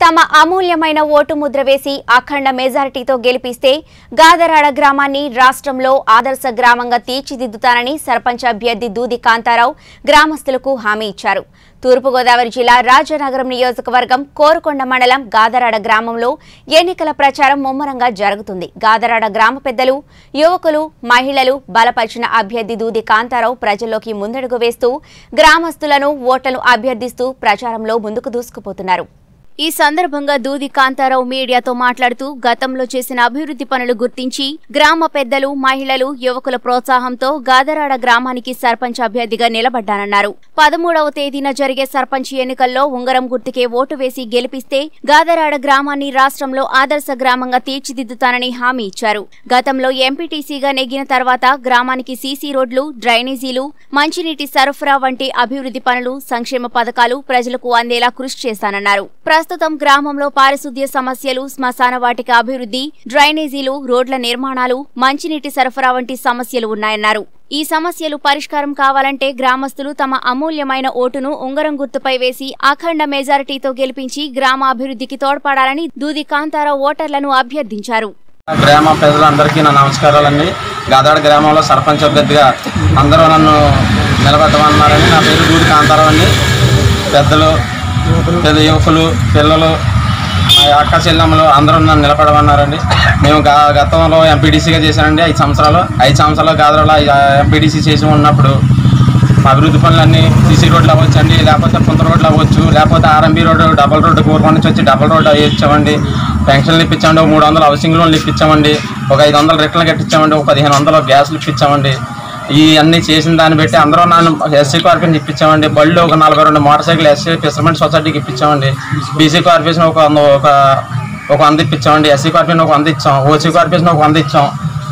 తమ అమూల్యమైన ఓటు ముద్ర వేసి అఖండ మెజారిటీతో గెలిపిస్తే గాదరాడ గ్రామాన్ని రాష్ట్రంలో ఆదర్శ గ్రామంగా తీర్చిదిద్దుతానని సర్పంచ్ అభ్యర్థి దూది కాంతారావు గ్రామస్తులకు హామీ ఇచ్చారు తూర్పుగోదావరి జిల్లా రాజనగరం నియోజకవర్గం కోరుకొండ మండలం గాదరాడ గ్రామంలో ఎన్నికల ప్రచారం ముమ్మరంగా జరుగుతుంది గాదరాడ గ్రామ పెద్దలు యువకులు మహిళలు బలపరిచిన అభ్యర్థి దూది కాంతారావు ప్రజల్లోకి ముందడుగు వేస్తూ గ్రామస్తులను ఓట్లను అభ్యర్థిస్తూ ప్రచారంలో ముందుకు దూసుకుపోతున్నారు ఈ సందర్భంగా దూది కాంతారావు మీడియాతో మాట్లాడుతూ గతంలో చేసిన అభివృద్ధి పనులు గుర్తించి గ్రామ పెద్దలు మహిళలు యువకుల ప్రోత్సాహంతో గాదరాడ గ్రామానికి సర్పంచ్ అభ్యర్థిగా నిలబడ్డానన్నారు పదమూడవ తేదీన జరిగే సర్పంచ్ ఎన్నికల్లో ఉంగరం గుర్తుకే ఓటు వేసి గెలిపిస్తే గాదరాడ గ్రామాన్ని రాష్ట్రంలో ఆదర్శ గ్రామంగా తీర్చిదిద్దుతానని హామీ ఇచ్చారు గతంలో ఎంపీటీసీగా నెగ్గిన తర్వాత గ్రామానికి సీసీ రోడ్లు డ్రైనేజీలు మంచినీటి సరఫరా వంటి అభివృద్ధి పనులు సంక్షేమ పథకాలు ప్రజలకు అందేలా కృషి చేశానన్నారు ప్రస్తుతం గ్రామంలో పారిశుద్ధ్య సమస్యలు శ్మశాన వాటిక అభివృద్ధి డ్రైనేజీలు రోడ్ల నిర్మాణాలు మంచినీటి సరఫరా వంటి సమస్యలు ఉన్నాయన్నారు ఈ సమస్యలు పరిష్కారం కావాలంటే గ్రామస్తులు తమ అమూల్యమైన ఓటును ఉంగరం గుర్తుపై వేసి అఖండ మెజారిటీతో గెలిపించి గ్రామ అభివృద్ధికి తోడ్పడాలని దూది కాంతారావు ఓటర్లను అభ్యర్థించారు గ్రామ ప్రజలందరికీ నా నమస్కారాలండి గాదాడ గ్రామంలో సర్పంచ్ అభ్యర్థిగా అందరూ నన్ను నిలబెట్టమన్నారని నా పేరు దూడి కాంతారావు అండి పెద్దలు పెద్ద యువకులు పిల్లలు మా అక్క చెల్లెమ్మలు అందరూ నన్ను నిలబడమన్నారండి మేము గా గతంలో ఎంపీడీసీగా చేశానండి ఐదు సంవత్సరాలు ఐదు సంవత్సరాలు గాదాడలో ఎంపీడీసీ చేసి ఉన్నప్పుడు మా అభివృద్ధి పనులన్నీ సీసీ రోడ్లు అవ్వచ్చు అండి లేకపోతే పుంత రోడ్లు అవ్వచ్చు లేకపోతే RMB road double road Korukonda నుంచి వచ్చి డబల్ రోడ్డు ఇచ్చామండి పెన్షన్లు ఇప్పించామండి ఒక మూడు వందలు హౌసింగ్ లోన్లు ఇప్పించామండి ఒక ఐదు వందలు రిటర్న్లు కట్టించామండి ఒక పదిహేను వందలు గ్యాస్లు ఇప్పించామండి ఈ అన్ని చేసిన దాన్ని బట్టి అందరూ నన్ను ఎస్సీ కార్పొరేషన్ ఇప్పించామండి బళ్ళు ఒక నలభై రెండు మోటార్ సైకిల్ ఎస్సీ ఫిషర్మెంట్ సొసైటీకి ఇప్పించామండి బీసీ కార్పొరేషన్ ఒక వంద ఒక ఒక వంద ఇప్పించామండి ఎస్సీ కార్పొరేషన్ ఒక వంద ఇచ్చాం ఓసీ కార్పొరేషన్ ఒక వంద ఇచ్చాం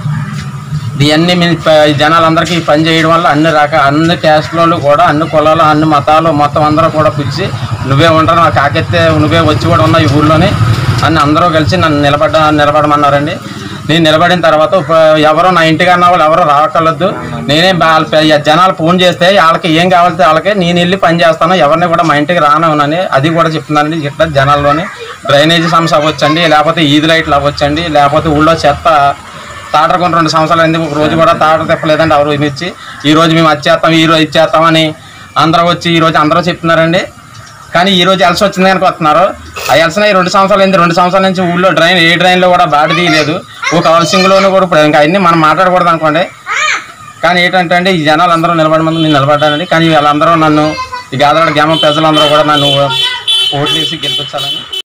ఇవన్నీ మీ ప- జనాలందరికీ ఈ పని చేయడం వల్ల అన్ని రక అన్ని క్యాస్ట్లో కూడా అన్ని కులాలు అన్ని మతాలు మొత్తం అందరూ కూడా పిలిచి నువ్వే ఉండరు నాకు కాకెత్తే నువ్వే వచ్చి కూడా ఉన్నావు ఈ ఊళ్ళోని అని అందరూ కలిసి నన్ను నిలబడ్డ నిలబడమన్నారండి నేను నిలబడిన తర్వాత ఉప- ఎవరో నా ఇంటికి అన్న వాళ్ళు ఎవరో రావక్కర్లేదు నేనే వాళ్ళ ప- జనాలు ఫోన్ చేస్తే వాళ్ళకి ఏం కావాలితే వాళ్ళకి నేను వెళ్ళి పని చేస్తాను ఎవరిని కూడా మా ఇంటికి రానవునని అది కూడా చెప్తున్నానండి ఇట్లా జనాల్లోని డ్రైనేజీ సమస్య అవ్వచ్చండి లేకపోతే ఈది లైట్లు అవ్వచ్చండి లేకపోతే ఊళ్ళో చెత్త తాటర్ కొన్ని రెండు సంవత్సరాలు ఎందుకు ఒక రోజు కూడా తాటర్ తిప్పలేదండి ఎవరు ఇచ్చి ఈ రోజు మేము వచ్చేస్తాం ఈ రోజు ఇచ్చేస్తామని అందరూ వచ్చి ఈ రోజు అందరూ చెప్తున్నారండి కానీ ఈ రోజు ఎలసి వచ్చింది కనుక వస్తున్నారు ఆ ఎలసిన ఈ రెండు సంవత్సరాలు అయింది రెండు సంవత్సరాల నుంచి ఊళ్ళో డ్రైన్ ఏ డ్రైన్లో కూడా బాడి తీయలేదు ఒక హౌసింగ్లోనూ కూడా ఇప్పుడు ఇంకా అన్ని మనం మాట్లాడకూడదు అనుకోండి కానీ ఏంటంటే అండి ఈ జనాలు అందరూ నిలబడమంది నేను నిలబడ్డానండి కానీ వీళ్ళందరూ నన్ను ఈ గాదవాడ గ్రామం ప్రజలందరూ కూడా నన్ను ఓట్లేసి గెలిపించాలని